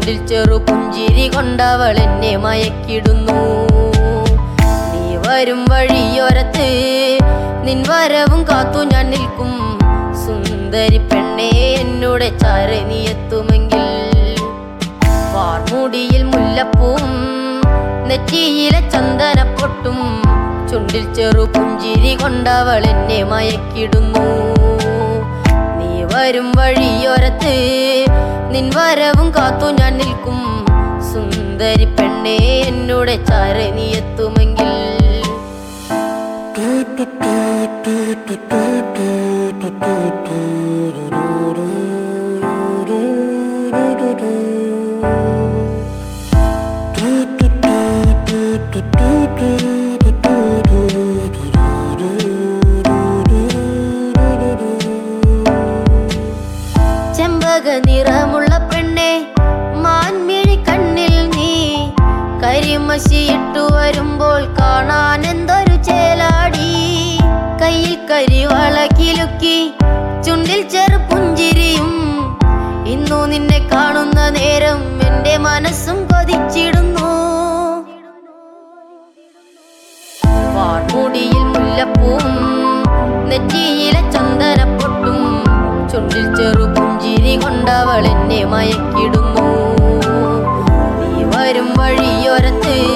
ചുണ്ടിൽ ചെറു പുഞ്ചിരി കൊണ്ടവൾ എന്നെ മയക്കിടുന്നു നീ വരും വഴിയോരത്ത് നിൻ വരവും കാത്തു ഞാൻ നിൽക്കും സുന്ദരി പെണ്ണേ എന്നോട് ചാര നീ എത്തുമെങ്കിൽ വാർമുടിയിൽ മുല്ലപ്പൂവും നെറ്റിയിലെ ചന്ദനപ്പൊട്ടും ചുണ്ടിൽ ചെറു പുഞ്ചിരി കൊണ്ടവൾ എന്നെ മയക്കിടുന്നു നീ വരും വഴിയോരത്ത് നിൻ വരവും കാത്തു ഞാൻ നിൽക്കും സുന്ദരി പെണ്ണേ എന്നോട് ചാര നീ എത്തുമെങ്കിൽ ചെമ്പക നിറമുള്ള പെണ്ണെ മാൻമിഴി കണ്ണിൽ നീ കരിമശിയിട്ടു വരുമ്പോൾ കാണാൻ എന്തൊരു ചേലാടി കയ്യിൽ കരിവള കിലുക്കി ചുണ്ടിൽ ചെറു പുഞ്ചിരിയും ഇന്നു നിന്നെ കാണുന്ന നേരം എന്റെ മനസ്സും കൊതിച്ചിടുന്നു വാർമുടിയിൽ മുല്ലപ്പൂവും നെറ്റിയിലെ ചന്ദനപ്പൊട്ടും ചുണ്ടിൽ ചെറു പുഞ്ചിരി കൊണ്ടവൾ എന്നെ മയക്കിടുന്നു നീ വരും വഴിയോരത്ത്